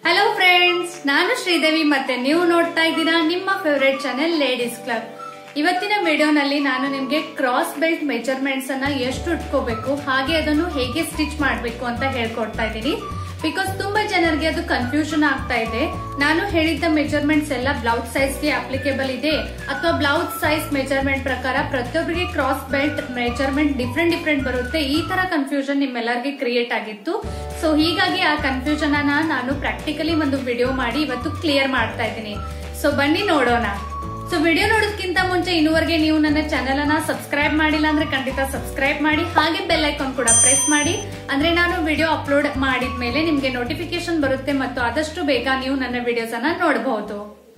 hello friends ನಾನು ಶ್ರೀದೇವಿ ಮತ್ತೆ ನೀವು ನೋಡ್ತಾ ಇದ್ದೀರಾ ನಿಮ್ಮ ಫೇವರೇಟ್ ಚಾನೆಲ್ ಲೇಡೀಸ್ ಕ್ಲಬ್ ಇವತ್ತಿನ ವಿಡಿಯೋನಲ್ಲಿ ನಾನು ನಿಮ್ಗೆ ಕ್ರಾಸ್ ಬೆಲ್ಟ್ ಮೆಜರ್ಮೆಂಟ್ಸ್ ಅನ್ನ ಎಷ್ಟು ಇಟ್ಕೋಬೇಕು ಹಾಗೆ ಅದನ್ನು ಹೇಗೆ ಸ್ಟಿಚ್ ಮಾಡಬೇಕು ಅಂತ ಹೇಳ್ಕೊಡ್ತಾ ಇದ್ದೀನಿ ಬಿಕಾಸ್ ತುಂಬಾ ಜನರಿಗೆ ಅದು ಕನ್ಫ್ಯೂಷನ್ ಆಗ್ತಾ ಇದೆ ನಾನು ಹೇಳಿದ್ದ ಮೆಜರ್ಮೆಂಟ್ಸ್ ಎಲ್ಲ ಬ್ಲೌಸ್ ಸೈಜ್ಗೆ ಅಪ್ಲಿಕೇಬಲ್ ಇದೆ ಅಥವಾ ಬ್ಲೌಸ್ ಸೈಜ್ ಮೆಜರ್ಮೆಂಟ್ ಪ್ರಕಾರ ಪ್ರತಿಯೊಬ್ಬರಿಗೆ cross belt measurement different different ಬರುತ್ತೆ ಈ ತರ ಕನ್ಫ್ಯೂಷನ್ ನಿಮ್ಮೆಲ್ಲರಿಗೆ ಕ್ರಿಯೇಟ್ ಆಗಿತ್ತು ಸೊ ಹೀಗಾಗಿ ಆ ಕನ್ಫ್ಯೂಷನ್ ಅನ್ನ ನಾನು ಪ್ರಾಕ್ಟಿಕಲಿ ಒಂದು ವಿಡಿಯೋ ಮಾಡಿ ಇವತ್ತು ಕ್ಲಿಯರ್ ಮಾಡ್ತಾ ಇದ್ದೀನಿ ಸೊ ಬನ್ನಿ ನೋಡೋಣ ಸೊ ವಿಡಿಯೋ ನೋಡೋದಕ್ಕಿಂತ ಮುಂಚೆ ಇನ್ನುವರೆಗೆ ನೀವು ನನ್ನ ಚಾನೆಲ್ ಅನ್ನ ಸಬ್ಸ್ಕ್ರೈಬ್ ಮಾಡಿಲ್ಲ ಅಂದ್ರೆ ಖಂಡಿತ ಸಬ್ಸ್ಕ್ರೈಬ್ ಮಾಡಿ ಹಾಗೆ ಬೆಲ್ ಐಕಾನ್ ಕೂಡ ಪ್ರೆಸ್ ಮಾಡಿ ಅಂದ್ರೆ ನಾನು ವಿಡಿಯೋ ಅಪ್ಲೋಡ್ ಮಾಡಿದ್ಮೇಲೆ ನಿಮ್ಗೆ ನೋಟಿಫಿಕೇಶನ್ ಬರುತ್ತೆ ಮತ್ತು ಆದಷ್ಟು ಬೇಗ ನೀವು ನನ್ನ ವಿಡಿಯೋಸ್ ಅನ್ನ ನೋಡಬಹುದು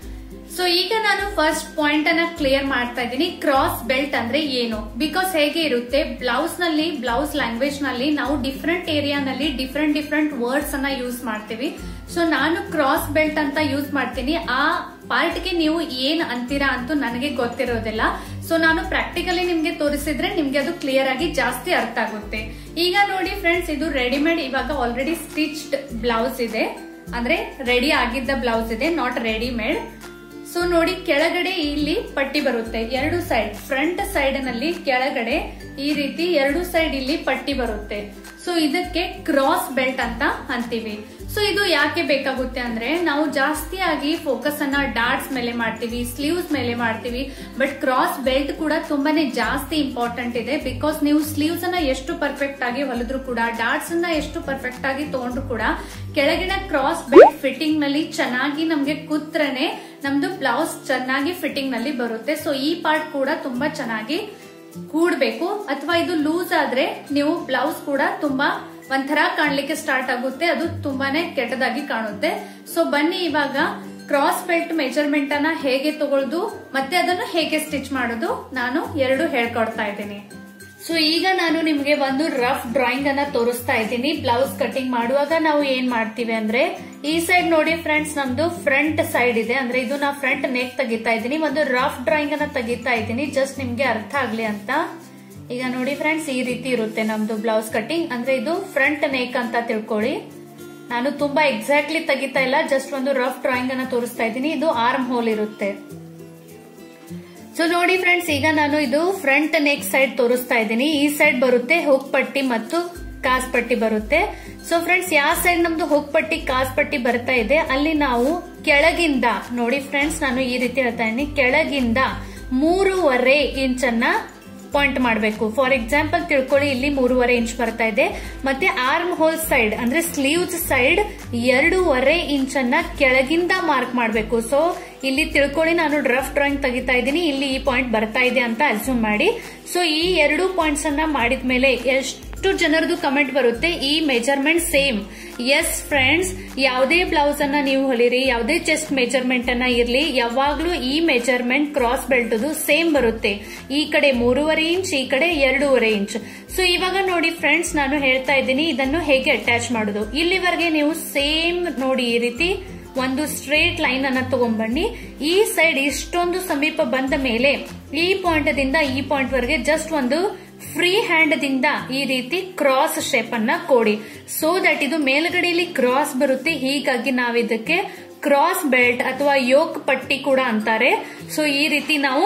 ಸೊ ಈಗ ನಾನು ಫಸ್ಟ್ ಪಾಯಿಂಟ್ ಅನ್ನ ಕ್ಲಿಯರ್ ಮಾಡ್ತಾ ಇದ್ದೀನಿ ಕ್ರಾಸ್ ಬೆಲ್ಟ್ ಅಂದ್ರೆ ಏನು ಬಿಕಾಸ್ ಹೇಗೆ ಇರುತ್ತೆ ಬ್ಲೌಸ್ ನಲ್ಲಿ ಬ್ಲೌಸ್ ಲ್ಯಾಂಗ್ವೇಜ್ ನಲ್ಲಿ ನಾವು ಡಿಫ್ರೆಂಟ್ ಏರಿಯಾನಲ್ಲಿ ಡಿಫ್ರೆಂಟ್ ಡಿಫ್ರೆಂಟ್ ವರ್ಡ್ಸ್ ಅನ್ನ ಯೂಸ್ ಮಾಡ್ತೀವಿ ಸೊ ನಾನು ಕ್ರಾಸ್ ಬೆಲ್ಟ್ ಅಂತ ಯೂಸ್ ಮಾಡ್ತೀನಿ ಆ ಪಾರ್ಟ್ಗೆ ನೀವು ಏನ್ ಅಂತೀರಾ ಅಂತೂ ನನಗೆ ಗೊತ್ತಿರೋದಿಲ್ಲ ಸೊ ನಾನು ಪ್ರಾಕ್ಟಿಕಲಿ ನಿಮ್ಗೆ ತೋರಿಸಿದ್ರೆ ನಿಮ್ಗೆ ಅದು ಕ್ಲಿಯರ್ ಆಗಿ ಜಾಸ್ತಿ ಅರ್ಥ ಆಗುತ್ತೆ ಈಗ ನೋಡಿ ಫ್ರೆಂಡ್ಸ್ ಇದು ರೆಡಿಮೇಡ್ ಇವಾಗ ಆಲ್ರೆಡಿ ಸ್ಟಿಚ್ಡ್ ಬ್ಲೌಸ್ ಇದೆ ಅಂದ್ರೆ ರೆಡಿ ಆಗಿದ್ದ ಬ್ಲೌಸ್ ಇದೆ ನಾಟ್ ರೆಡಿಮೇಡ್ ಸೊ ನೋಡಿ ಕೆಳಗಡೆ ಇಲ್ಲಿ ಪಟ್ಟಿ ಬರುತ್ತೆ ಎರಡು ಸೈಡ್ ಫ್ರಂಟ್ ಸೈಡ್ ನಲ್ಲಿ ಕೆಳಗಡೆ ಈ ರೀತಿ ಎರಡು ಸೈಡ್ ಇಲ್ಲಿ ಪಟ್ಟಿ ಬರುತ್ತೆ ಸೊ ಇದಕ್ಕೆ ಕ್ರಾಸ್ ಬೆಲ್ಟ್ ಅಂತ ಅಂತೀವಿ ಸೊ ಇದು ಯಾಕೆ ಬೇಕಾಗುತ್ತೆ ಅಂದ್ರೆ ನಾವು ಜಾಸ್ತಿ ಆಗಿ ಫೋಕಸ್ ಅನ್ನ ಡಾಟ್ಸ್ ಮೇಲೆ ಮಾಡ್ತೀವಿ ಸ್ಲೀವ್ಸ್ ಮೇಲೆ ಮಾಡ್ತೀವಿ ಬಟ್ ಕ್ರಾಸ್ ಬೆಲ್ಟ್ ಕೂಡ ತುಂಬಾನೇ ಜಾಸ್ತಿ ಇಂಪಾರ್ಟೆಂಟ್ ಇದೆ ಬಿಕಾಸ್ ನೀವು ಸ್ಲೀವ್ಸ್ ಅನ್ನ ಎಷ್ಟು ಪರ್ಫೆಕ್ಟ್ ಆಗಿ ಹೊಲಿದ್ರು ಕೂಡ ಡಾಟ್ಸ್ ಅನ್ನ ಎಷ್ಟು ಪರ್ಫೆಕ್ಟ್ ಆಗಿ ತಗೊಂಡ್ರು ಕೂಡ ಕೆಳಗಿನ ಕ್ರಾಸ್ ಬೆಲ್ಟ್ ಫಿಟ್ಟಿಂಗ್ ನಲ್ಲಿ ಚೆನ್ನಾಗಿ ನಮ್ಗೆ ಕೂತ್ರನೆ ನಮ್ದು ಬ್ಲೌಸ್ ಚೆನ್ನಾಗಿ ಫಿಟ್ಟಿಂಗ್ ನಲ್ಲಿ ಬರುತ್ತೆ ಸೊ ಈ ಪಾರ್ಟ್ ಕೂಡ ತುಂಬಾ ಚೆನ್ನಾಗಿ ಕೂಡ್ಬೇಕು ಅಥವಾ ಇದು ಲೂಸ್ ಆದ್ರೆ ನೀವು ಬ್ಲೌಸ್ ಕೂಡ ತುಂಬಾ ಒಂಥರ ಕಾಣ್ಲಿಕ್ಕೆ ಸ್ಟಾರ್ಟ್ ಆಗುತ್ತೆ ಅದು ತುಂಬಾನೇ ಕೆಟ್ಟದಾಗಿ ಕಾಣುತ್ತೆ ಸೊ ಬನ್ನಿ ಇವಾಗ ಕ್ರಾಸ್ ಬೆಲ್ಟ್ ಮೆಜರ್ಮೆಂಟ್ ಅನ್ನ ಹೇಗೆ ತಗೊಳ್ದು ಮತ್ತೆ ಅದನ್ನು ಹೇಗೆ ಸ್ಟಿಚ್ ಮಾಡೋದು ನಾನು ಎರಡು ಹೇಳ್ಕೊಡ್ತಾ ಇದ್ದೀನಿ ಸೊ ಈಗ ನಾನು ನಿಮ್ಗೆ ಒಂದು ರಫ್ ಡ್ರಾಯಿಂಗ್ ಅನ್ನ ತೋರಿಸ್ತಾ ಇದ್ದೀನಿ ಬ್ಲೌಸ್ ಕಟಿಂಗ್ ಮಾಡುವಾಗ ನಾವು ಏನ್ ಮಾಡ್ತೀವಿ ಅಂದ್ರೆ ಈ ಸೈಡ್ ನೋಡಿ ಫ್ರೆಂಡ್ಸ್ ನಮ್ದು ಫ್ರಂಟ್ ಸೈಡ್ ಇದೆ ಅಂದ್ರೆ ಇದು ನಾ ಫ್ರಂಟ್ ನೆಕ್ ತೆಗಿತಾ ಇದ್ದೀನಿ ಒಂದು ರಫ್ ಡ್ರಾಯಿಂಗ್ ಅನ್ನ ತೆಗಿತಾ ಇದ್ದೀನಿ ಜಸ್ಟ್ ನಿಮ್ಗೆ ಅರ್ಥ ಆಗ್ಲಿ ಅಂತ ಈಗ ನೋಡಿ ಫ್ರೆಂಡ್ಸ್ ಈ ರೀತಿ ಇರುತ್ತೆ ನಮ್ದು ಬ್ಲೌಸ್ ಕಟಿಂಗ್ ಅಂದ್ರೆ ಇದು ಫ್ರಂಟ್ ನೆಕ್ ಅಂತ ತಿಳ್ಕೊಳ್ಳಿ ನಾನು ತುಂಬಾ ಎಕ್ಸಾಕ್ಟ್ಲಿ ತೆಗಿತಾ ಇಲ್ಲ ಜಸ್ಟ್ ಒಂದು ರಫ್ ಡ್ರಾಯಿಂಗ್ ಅನ್ನ ತೋರಿಸ್ತಾ ಇದ್ದೀನಿ ಇದು ಆರ್ಮ್ ಹೋಲ್ ಇರುತ್ತೆ ಸೊ ನೋಡಿ ಫ್ರೆಂಡ್ಸ್ ಈಗ ನಾನು ಇದು ಫ್ರಂಟ್ ನೆಕ್ ಸೈಡ್ ತೋರಿಸ್ತಾ ಇದ್ದೀನಿ ಈ ಸೈಡ್ ಬರುತ್ತೆ ಹುಕ್ ಪಟ್ಟಿ ಮತ್ತು ಕಾಸ್ ಪಟ್ಟಿ ಬರುತ್ತೆ ಸೊ ಫ್ರೆಂಡ್ಸ್ ಯಾವ ಸೈಡ್ ನಮ್ದು ಹುಕ್ ಪಟ್ಟಿ ಕಾಸ್ ಪಟ್ಟಿ ಬರ್ತಾ ಇದೆ ಅಲ್ಲಿ ನಾವು ಕೆಳಗಿಂದ ನೋಡಿ ಫ್ರೆಂಡ್ಸ್ ನಾನು ಈ ರೀತಿ ಹೇಳ್ತಾ ಇದ್ದೀನಿ ಕೆಳಗಿಂದ ಮೂರುವರೆ ಇಂಚ್ ಅನ್ನ ಪಾಯಿಂಟ್ ಮಾಡಬೇಕು ಫಾರ್ ಎಕ್ಸಾಂಪಲ್ ತಿಳ್ಕೊಳ್ಳಿ ಇಲ್ಲಿ ಮೂರುವರೆ ಇಂಚ್ ಬರ್ತಾ ಇದೆ ಮತ್ತೆ ಆರ್ಮ್ ಹೋಲ್ ಸೈಡ್ ಅಂದ್ರೆ ಸ್ಲೀವ್ಸ್ ಸೈಡ್ ಎರಡೂವರೆ ಇಂಚ್ ಅನ್ನ ಕೆಳಗಿಂದ ಮಾರ್ಕ್ ಮಾಡಬೇಕು ಸೊ ಇಲ್ಲಿ ತಿಳ್ಕೊಳ್ಳಿ ನಾನು ರಫ್ ಡ್ರಾಯಿಂಗ್ ತೆಗಿತಾ ಇದ್ದೀನಿ ಇಲ್ಲಿ ಈ ಪಾಯಿಂಟ್ ಬರ್ತಾ ಇದೆ ಅಂತ ಅಸ್ಯೂಮ್ ಮಾಡಿ ಸೊ ಈ ಎರಡು ಪಾಯಿಂಟ್ಸ್ ಅನ್ನ ಮಾಡಿದ್ಮೇಲೆ ಎಷ್ಟು ಜನರದು ಕಮೆಂಟ್ ಬರುತ್ತೆ ಈ ಮೆಜರ್ಮೆಂಟ್ ಸೇಮ್ ಎಸ್ ಫ್ರೆಂಡ್ಸ್ ಯಾವುದೇ ಬ್ಲೌಸ್ ಅನ್ನ ನೀವು ಹೊಲಿರಿ ಯಾವುದೇ ಚೆಸ್ಟ್ ಮೆಜರ್ಮೆಂಟ್ ಅನ್ನ ಇರ್ಲಿ ಯಾವಾಗ್ಲೂ ಈ ಮೆಜರ್ಮೆಂಟ್ ಕ್ರಾಸ್ ಬೆಲ್ಟ್ ಸೇಮ್ ಬರುತ್ತೆ ಈ ಕಡೆ ಮೂರುವರೆ ಇಂಚ್ ಈ ಕಡೆ ಎರಡೂವರೆ ಇಂಚ್ ಸೊ ಇವಾಗ ನೋಡಿ ಫ್ರೆಂಡ್ಸ್ ನಾನು ಹೇಳ್ತಾ ಇದ್ದೀನಿ ಇದನ್ನು ಹೇಗೆ ಅಟ್ಯಾಚ್ ಮಾಡೋದು ಇಲ್ಲಿವರೆಗೆ ನೀವು ಸೇಮ್ ನೋಡಿ ಈ ರೀತಿ ಒಂದು ಸ್ಟ್ರೇಟ್ ಲೈನ್ ಅನ್ನ ತಗೊಂಡ್ಬನ್ನಿ ಈ ಸೈಡ್ ಇಷ್ಟೊಂದು ಸಮೀಪ ಬಂದ ಮೇಲೆ ಈ ಪಾಯಿಂಟ್ ದಿಂದ ಈ ಪಾಯಿಂಟ್ ವರೆಗೆ ಜಸ್ಟ್ ಒಂದು ಫ್ರೀ ಹ್ಯಾಂಡ್ ದಿಂದ ಈ ರೀತಿ ಕ್ರಾಸ್ ಶೇಪ್ ಅನ್ನ ಕೊಡಿ ಸೊ ದಟ್ ಇದು ಮೇಲ್ಗಡೆಯಲ್ಲಿ ಕ್ರಾಸ್ ಬರುತ್ತೆ ಹೀಗಾಗಿ ನಾವಿದಕ್ಕೆ ಕ್ರಾಸ್ ಬೆಲ್ಟ್ ಅಥವಾ ಯೋಕ್ ಪಟ್ಟಿ ಕೂಡ ಅಂತಾರೆ ಸೊ ಈ ರೀತಿ ನಾವು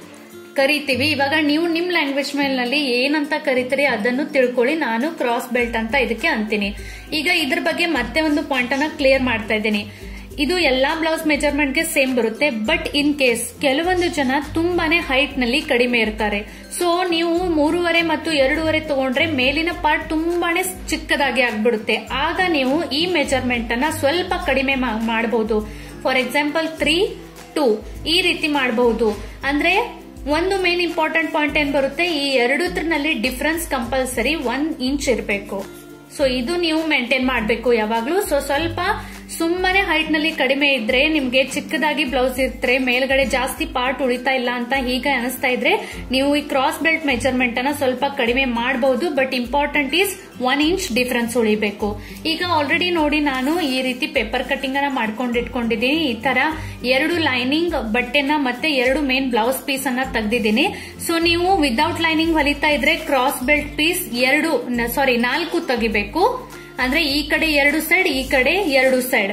ಕರಿತೀವಿ ಇವಾಗ ನೀವು ನಿಮ್ ಲ್ಯಾಂಗ್ವೇಜ್ ಮೇಲ್ನಲ್ಲಿ ಏನಂತ ಕರಿತೀರಿ ಅದನ್ನು ತಿಳ್ಕೊಳ್ಳಿ ನಾನು ಕ್ರಾಸ್ ಬೆಲ್ಟ್ ಅಂತ ಇದಕ್ಕೆ ಅಂತೀನಿ ಈಗ ಇದ್ರ ಬಗ್ಗೆ ಮತ್ತೆ ಒಂದು ಪಾಯಿಂಟ್ ಅನ್ನ ಕ್ಲಿಯರ್ ಮಾಡ್ತಾ ಇದ್ದೀನಿ ಇದು ಎಲ್ಲಾ ಬ್ಲೌಸ್ ಮೆಜರ್ಮೆಂಟ್ಗೆ ಸೇಮ್ ಬರುತ್ತೆ ಬಟ್ ಇನ್ ಕೇಸ್ ಕೆಲವೊಂದು ಜನ ತುಂಬಾನೇ ಹೈಟ್ ನಲ್ಲಿ ಕಡಿಮೆ ಇರ್ತಾರೆ ಸೊ ನೀವು ಮೂರುವರೆ ಮತ್ತು ಎರಡೂವರೆ ತಗೊಂಡ್ರೆ ಮೇಲಿನ ಪಾರ್ಟ್ ತುಂಬಾನೇ ಚಿಕ್ಕದಾಗಿ ಆಗ್ಬಿಡುತ್ತೆ ಆಗ ನೀವು ಈ ಮೆಜರ್ಮೆಂಟ್ ಅನ್ನ ಸ್ವಲ್ಪ ಕಡಿಮೆ ಮಾಡಬಹುದು ಫಾರ್ ಎಕ್ಸಾಂಪಲ್ ತ್ರೀ ಟೂ ಈ ರೀತಿ ಮಾಡಬಹುದು ಅಂದ್ರೆ ಒಂದು ಮೇನ್ ಇಂಪಾರ್ಟೆಂಟ್ ಪಾಯಿಂಟ್ ಏನ್ ಬರುತ್ತೆ ಈ ಎರಡೂದ್ರಲ್ಲಿ ಡಿಫ್ರೆನ್ಸ್ ಕಂಪಲ್ಸರಿ ಒನ್ ಇಂಚ್ ಇರಬೇಕು ಸೊ ಇದು ನೀವು ಮೇಂಟೈನ್ ಮಾಡಬೇಕು ಯಾವಾಗ್ಲೂ ಸೊ ಸ್ವಲ್ಪ ಸುಮ್ಮನೆ ಹೈಟ್ ನಲ್ಲಿ ಕಡಿಮೆ ಇದ್ರೆ ನಿಮ್ಗೆ ಚಿಕ್ಕದಾಗಿ ಬ್ಲೌಸ್ ಇರ್ತಾರೆ ಮೇಲ್ಗಡೆ ಜಾಸ್ತಿ ಪಾರ್ಟ್ ಉಳಿತಾ ಇಲ್ಲ ಅಂತ ಹೀಗೆ ಅನಿಸ್ತಾ ಇದ್ರೆ ನೀವು ಈ ಕ್ರಾಸ್ ಬೆಲ್ಟ್ ಮೆಜರ್ಮೆಂಟ್ ಅನ್ನ ಸ್ವಲ್ಪ ಕಡಿಮೆ ಮಾಡಬಹುದು but important is one inch difference ಉಳಿಬೇಕು ಈಗ ಆಲ್ರೆಡಿ ನೋಡಿ ನಾನು ಈ ರೀತಿ ಪೇಪರ್ ಕಟಿಂಗ್ ಅನ್ನ ಮಾಡ್ಕೊಂಡು ಇಟ್ಕೊಂಡಿದ್ದೀನಿ ಈ ತರ ಎರಡು ಲೈನಿಂಗ್ ಬಟ್ಟೆನ ಮತ್ತೆ ಎರಡು ಮೇನ್ ಬ್ಲೌಸ್ ಪೀಸ್ ಅನ್ನ ತೆಗ್ದಿದ್ದೀನಿ ಸೊ ನೀವು ವಿದೌಟ್ ಲೈನಿಂಗ್ ಹೊಲಿತಾ ಇದ್ರೆ ಕ್ರಾಸ್ ಬೆಲ್ಟ್ ಪೀಸ್ ಎರಡು ಸಾರಿ ನಾಲ್ಕು ತೆಗಿಬೇಕು ಅಂದ್ರೆ ಈ ಕಡೆ ಎರಡು ಸೈಡ್ ಈ ಕಡೆ ಎರಡು ಸೈಡ್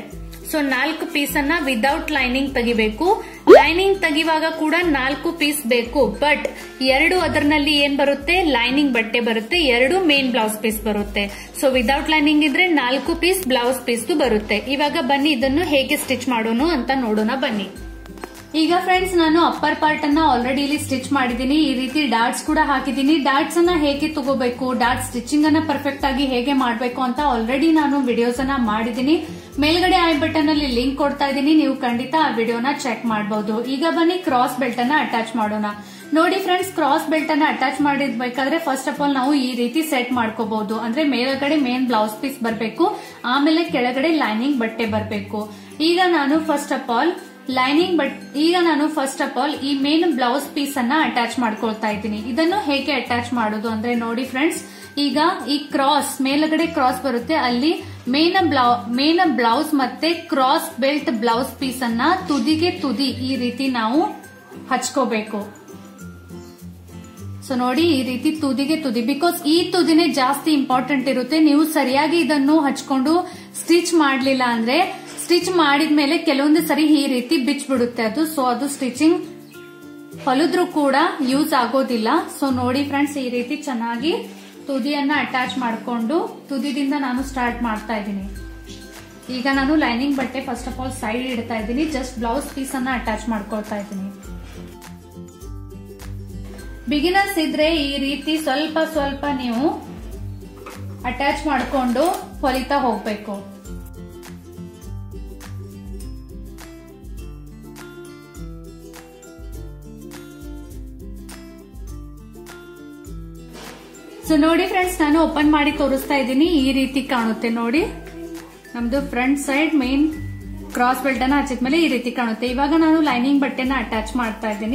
ಸೊ ನಾಲ್ಕು ಪೀಸ್ ಅನ್ನ ವಿದೌಟ್ ಲೈನಿಂಗ್ ತೆಗಿಬೇಕು ಲೈನಿಂಗ್ ತೆಗಿವಾಗ ಕೂಡ ನಾಲ್ಕು ಪೀಸ್ ಬೇಕು ಬಟ್ ಎರಡು ಅದರಲ್ಲಿ ಏನ್ ಬರುತ್ತೆ ಲೈನಿಂಗ್ ಬಟ್ಟೆ ಬರುತ್ತೆ ಎರಡು ಮೇನ್ ಬ್ಲೌಸ್ ಪೀಸ್ ಬರುತ್ತೆ ಸೊ ವಿದೌಟ್ ಲೈನಿಂಗ್ ಇದ್ರೆ ನಾಲ್ಕು ಪೀಸ್ ಬ್ಲೌಸ್ ಪೀಸ್ ಬರುತ್ತೆ ಇವಾಗ ಬನ್ನಿ ಇದನ್ನು ಹೇಗೆ ಸ್ಟಿಚ್ ಮಾಡೋಣ ಅಂತ ನೋಡೋಣ ಬನ್ನಿ ಈಗ ಫ್ರೆಂಡ್ಸ್ ನಾನು ಅಪ್ಪರ್ ಪಾರ್ಟ್ ಅನ್ನ ಆಲ್ರೆಡಿ ಇಲ್ಲಿ ಸ್ಟಿಚ್ ಮಾಡಿದೀನಿ ಈ ರೀತಿ ಡಾಟ್ಸ್ ಕೂಡ ಹಾಕಿದೀನಿ ಡಾಟ್ಸ್ ಅನ್ನ ಹೇಗೆ ತಗೋಬೇಕು ಡಾಟ್ ಸ್ಟಿಚಿಂಗ್ ಅನ್ನ ಪರ್ಫೆಕ್ಟ್ ಆಗಿ ಹೇಗೆ ಮಾಡಬೇಕು ಅಂತ ಆಲ್ರೆಡಿ ನಾನು ವಿಡಿಯೋಸ್ ಅನ್ನ ಮಾಡಿದೀನಿ ಮೇಲ್ಗಡೆ ಐ ಬಟನ್ ಅಲ್ಲಿ ಲಿಂಕ್ ಕೊಡ್ತಾ ಇದ್ದೀನಿ ನೀವು ಖಂಡಿತ ಆ ವಿಡಿಯೋನ ಚೆಕ್ ಮಾಡಬಹುದು ಈಗ ಬನ್ನಿ ಕ್ರಾಸ್ ಬೆಲ್ಟ್ ಅನ್ನ ಅಟ್ಯಾಚ್ ಮಾಡೋಣ ನೋಡಿ ಫ್ರೆಂಡ್ಸ್ ಕ್ರಾಸ್ ಬೆಲ್ಟ್ ಅನ್ನ ಅಟ್ಯಾಚ್ ಮಾಡಿದ್ಬೇಕಾದ್ರೆ ಫಸ್ಟ್ ಆಫ್ ಆಲ್ ನಾವು ಈ ರೀತಿ ಸೆಟ್ ಮಾಡ್ಕೋಬಹುದು ಅಂದ್ರೆ ಮೇಲ್ಗಡೆ ಮೇನ್ ಬ್ಲೌಸ್ ಪೀಸ್ ಬರಬೇಕು ಆಮೇಲೆ ಕೆಳಗಡೆ ಲೈನಿಂಗ್ ಬಟ್ಟೆ ಬರಬೇಕು ಈಗ ನಾನು first of all lining but ಈಗ ನಾನು ಫಸ್ಟ್ ಆಫ್ ಆಲ್ ಈ ಮೇನ್ ಬ್ಲೌಸ್ ಪೀಸ್ ಅನ್ನ ಅಟ್ಯಾಚ್ ಮಾಡ್ಕೊಳ್ತಾ ಇದ್ದೀನಿ ಇದನ್ನು ಹೇಗೆ ಅಟ್ಯಾಚ್ ಮಾಡೋದು ಅಂದ್ರೆ ನೋಡಿ ಫ್ರೆಂಡ್ಸ್ ಈಗ ಈ ಕ್ರಾಸ್ ಮೇಲ್ಗಡೆ ಕ್ರಾಸ್ ಬರುತ್ತೆ ಅಲ್ಲಿ ಮೇನ್ ಬ್ಲೌ ಮೇನ್ ಬ್ಲೌಸ್ ಮತ್ತೆ ಕ್ರಾಸ್ ಬೆಲ್ಟ್ ಬ್ಲೌಸ್ ಪೀಸ್ ಅನ್ನ ತುದಿಗೆ ತುದಿ ಈ ರೀತಿ ನಾವು ಹಚ್ಕೋಬೇಕು ಸೊ ನೋಡಿ ಈ ರೀತಿ ತುದಿಗೆ ತುದಿ ಬಿಕಾಸ್ ಈ ತುದಿನೇ ಜಾಸ್ತಿ ಇಂಪಾರ್ಟೆಂಟ್ ಇರುತ್ತೆ ನೀವು ಸರಿಯಾಗಿ ಇದನ್ನು ಹಚ್ಕೊಂಡು ಸ್ಟಿಚ್ ಮಾಡ್ಲಿಲ್ಲ ಅಂದ್ರೆ ಸ್ಟಿಚ್ ಮಾಡಿದ್ಮೇಲೆ ಕೆಲವೊಂದು ಸರಿ ಈ ರೀತಿ ಬಿಚ್ಬಿಡುತ್ತೆ ಅದು ಸೊ ಅದು ಸ್ಟಿಚಿಂಗ್ ಹೊಲಿದ್ರು ಕೂಡ ಯೂಸ್ ಆಗೋದಿಲ್ಲ ಸೊ ನೋಡಿ ಫ್ರೆಂಡ್ಸ್ ಈ ರೀತಿ ಚೆನ್ನಾಗಿ ತುದಿಯನ್ನ ಅಟ್ಯಾಚ್ ಮಾಡಿಕೊಂಡು ತುದಿದಿಂದ ನಾನು ಸ್ಟಾರ್ಟ್ ಮಾಡ್ತಾ ಇದ್ದೀನಿ ಈಗ ನಾನು ಲೈನಿಂಗ್ ಬಟ್ಟೆ ಫಸ್ಟ್ ಆಫ್ ಆಲ್ ಸೈಡ್ ಇಡ್ತಾ ಇದ್ದೀನಿ ಜಸ್ಟ್ ಬ್ಲೌಸ್ ಪೀಸ್ ಅನ್ನ ಅಟ್ಯಾಚ್ ಮಾಡ್ಕೊಳ್ತಾ ಇದ್ದೀನಿ ಬಿಗಿನರ್ಸ್ ಇದ್ರೆ ಈ ರೀತಿ ಸ್ವಲ್ಪ ಸ್ವಲ್ಪ ನೀವು ಅಟ್ಯಾಚ್ ಮಾಡಿಕೊಂಡು ಹೊಲಿತಾ ಹೋಗ್ಬೇಕು ಸೊ ನೋಡಿ ಫ್ರೆಂಡ್ಸ್ ನಾನು ಓಪನ್ ಮಾಡಿ ತೋರಿಸ್ತಾ ಇದ್ದೀನಿ ಈ ರೀತಿ ಕಾಣುತ್ತೆ ನೋಡಿ ನಮ್ದು front side main cross belt ಅನ್ನ ಹಚ್ಚಿದ್ಮೇಲೆ ಈ ರೀತಿ ಕಾಣುತ್ತೆ ಇವಾಗ ನಾನು ಲೈನಿಂಗ್ ಬಟ್ಟೆನ ಅಟ್ಯಾಚ್ ಮಾಡ್ತಾ ಇದ್ದೀನಿ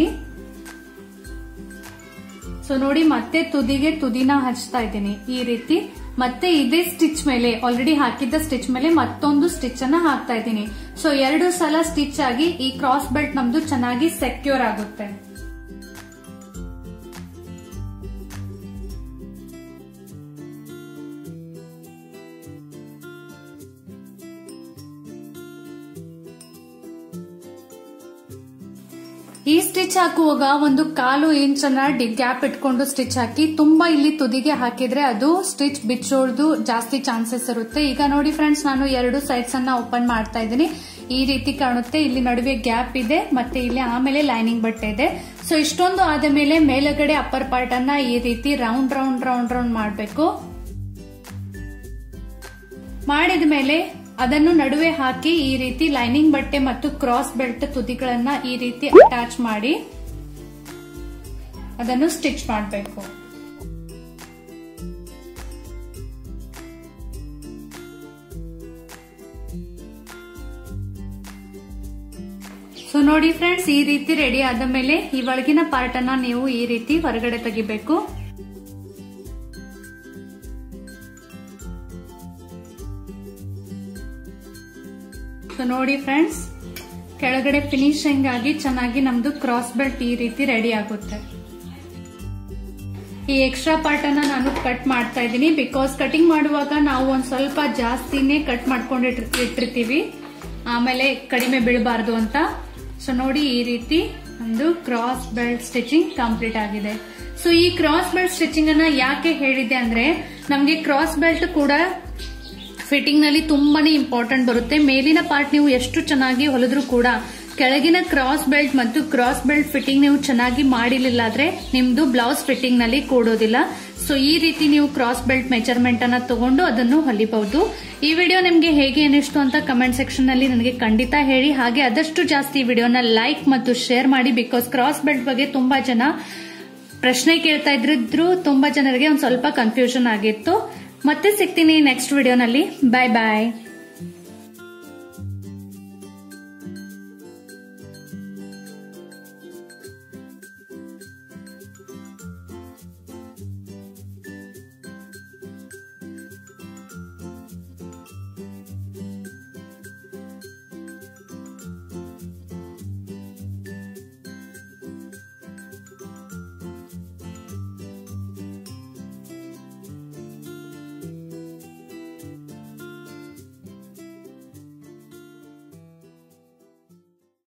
ಸೊ ನೋಡಿ ಮತ್ತೆ ತುದಿಗೆ ತುದಿನ ಹಚ್ತಾ ಇದ್ದೀನಿ ಈ ರೀತಿ ಮತ್ತೆ ಇದೇ ಸ್ಟಿಚ್ ಮೇಲೆ ಆಲ್ರೆಡಿ ಹಾಕಿದ್ದ ಸ್ಟಿಚ್ ಮೇಲೆ ಮತ್ತೊಂದು ಸ್ಟಿಚ್ ಅನ್ನ ಹಾಕ್ತಾ ಇದ್ದೀನಿ ಸೊ ಎರಡು ಸಲ ಸ್ಟಿಚ್ ಆಗಿ ಈ ಕ್ರಾಸ್ ಬೆಲ್ಟ್ ನಮ್ದು ಚೆನ್ನಾಗಿ ಸೆಕ್ಯೂರ್ ಆಗುತ್ತೆ ಈ ಸ್ಟಿಚ್ ಹಾಕುವಾಗ ಒಂದು ಕಾಲು ಇಂಚ್ ಅನ್ನ ಗ್ಯಾಪ್ ಇಟ್ಕೊಂಡು ಸ್ಟಿಚ್ ಹಾಕಿ ತುಂಬಾ ಇಲ್ಲಿ ತುದಿಗೆ ಹಾಕಿದ್ರೆ ಅದು ಸ್ಟಿಚ್ ಬಿಚ್ಚೋಳ್ದು ಜಾಸ್ತಿ ಚಾನ್ಸಸ್ ಇರುತ್ತೆ ಈಗ ನೋಡಿ ಫ್ರೆಂಡ್ಸ್ ನಾನು ಎರಡು ಸೈಡ್ಸ್ ಅನ್ನ ಓಪನ್ ಮಾಡ್ತಾ ಇದ್ದೀನಿ ಈ ರೀತಿ ಕಾಣುತ್ತೆ ಇಲ್ಲಿ ನಡುವೆ ಗ್ಯಾಪ್ ಇದೆ ಮತ್ತೆ ಇಲ್ಲಿ ಆಮೇಲೆ ಲೈನಿಂಗ್ ಬಟ್ಟೆ ಇದೆ ಸೊ ಇಷ್ಟೊಂದು ಆದ ಮೇಲೆ ಮೇಲಗಡೆ ಅಪ್ಪರ್ ಪಾರ್ಟ್ ಅನ್ನ ಈ ರೀತಿ ರೌಂಡ್ ರೌಂಡ್ ರೌಂಡ್ ರೌಂಡ್ ಮಾಡಬೇಕು ಮಾಡಿದ ಮೇಲೆ ಅದನ್ನು ನಡುವೆ ಹಾಕಿ ಈ ರೀತಿ ಲೈನಿಂಗ್ ಬಟ್ಟೆ ಮತ್ತು ಕ್ರಾಸ್ ಬೆಲ್ಟ್ ತುದಿಗಳನ್ನ ಈ ರೀತಿ ಅಟ್ಯಾಚ್ ಮಾಡಿ ಅದನ್ನು ಸ್ಟಿಚ್ ಮಾಡಬೇಕು ಸೊ ನೋಡಿ ಫ್ರೆಂಡ್ಸ್ ಈ ರೀತಿ ರೆಡಿ ಆದ ಮೇಲೆ ಈ ಒಳಗಿನ ಪಾರ್ಟ್ ಅನ್ನ ನೀವು ಈ ರೀತಿ ಹೊರಗಡೆ ತೆಗಿಬೇಕು ಸೊ ನೋಡಿ ಫ್ರೆಂಡ್ಸ್ ಕೆಳಗಡೆ ಫಿನಿಶಿಂಗ್ ಆಗಿ ಚೆನ್ನಾಗಿ ನಮ್ದು ಕ್ರಾಸ್ ಬೆಲ್ಟ್ ಈ ರೀತಿ ರೆಡಿ ಆಗುತ್ತೆ ಈ ಎಕ್ಸ್ಟ್ರಾ ಪಾರ್ಟ್ ಅನ್ನ ನಾನು ಕಟ್ ಮಾಡ್ತಾ ಇದ್ದೀನಿ ಬಿಕಾಸ್ ಕಟಿಂಗ್ ಮಾಡುವಾಗ ನಾವು ಒಂದ್ ಸ್ವಲ್ಪ ಜಾಸ್ತಿನೇ ಕಟ್ ಮಾಡ್ಕೊಂಡು ಇಟ್ಟಿರ್ತೀವಿ ಆಮೇಲೆ ಕಡಿಮೆ ಬೀಳಬಾರ್ದು ಅಂತ ಸೊ ನೋಡಿ ಈ ರೀತಿ ನಮ್ದು ಕ್ರಾಸ್ ಬೆಲ್ಟ್ ಸ್ಟಿಚಿಂಗ್ ಕಂಪ್ಲೀಟ್ ಆಗಿದೆ ಸೊ ಈ ಕ್ರಾಸ್ ಬೆಲ್ಟ್ ಸ್ಟಿಚಿಂಗ್ ಅನ್ನ ಯಾಕೆ ಹೇಳಿದೆ ಅಂದ್ರೆ ನಮ್ಗೆ ಕ್ರಾಸ್ ಬೆಲ್ಟ್ ಕೂಡ ಫಿಟ್ಟಿಂಗ್ ನಲ್ಲಿ ತುಂಬಾನೇ ಇಂಪಾರ್ಟೆಂಟ್ ಬರುತ್ತೆ ಮೇಲಿನ ಪಾರ್ಟ್ ನೀವು ಎಷ್ಟು ಚೆನ್ನಾಗಿ ಹೊಲಿದ್ರು ಕೂಡ ಕೆಳಗಿನ ಕ್ರಾಸ್ ಬೆಲ್ಟ್ ಮತ್ತು ಕ್ರಾಸ್ ಬೆಲ್ಟ್ ಫಿಟ್ಟಿಂಗ್ ನೀವು ಚೆನ್ನಾಗಿ ಮಾಡಿಲಿಲ್ಲ ಆದ್ರೆ ನಿಮ್ದು ಬ್ಲೌಸ್ ಫಿಟ್ಟಿಂಗ್ ನಲ್ಲಿ ಕೂಡೋದಿಲ್ಲ ಸೊ ಈ ರೀತಿ ನೀವು ಕ್ರಾಸ್ ಬೆಲ್ಟ್ ಮೆಜರ್ಮೆಂಟ್ ಅನ್ನ ತಗೊಂಡು ಅದನ್ನು ಹೊಲಿಬಹುದು ಈ ವಿಡಿಯೋ ನಿಮ್ಗೆ ಹೇಗೆ ಅನಿಸ್ತು ಅಂತ ಕಮೆಂಟ್ ಸೆಕ್ಷನ್ ನಲ್ಲಿ ನನಗೆ ಖಂಡಿತ ಹೇಳಿ ಹಾಗೆ ಆದಷ್ಟು ಜಾಸ್ತಿ ವಿಡಿಯೋನ ಲೈಕ್ ಮತ್ತು ಶೇರ್ ಮಾಡಿ ಬಿಕಾಸ್ ಕ್ರಾಸ್ ಬೆಲ್ಟ್ ಬಗ್ಗೆ ತುಂಬಾ ಜನ ಪ್ರಶ್ನೆ ಕೇಳ್ತಾ ಇದ್ರು ತುಂಬಾ ಜನರಿಗೆ ಒಂದ್ ಸ್ವಲ್ಪ ಕನ್ಫ್ಯೂಷನ್ ಆಗಿತ್ತು ಮತ್ತೆ ಸಿಗ್ತೀನಿ ನೆಕ್ಸ್ಟ್ ವಿಡಿಯೋನಲ್ಲಿ ಬಾಯ್ ಬಾಯ್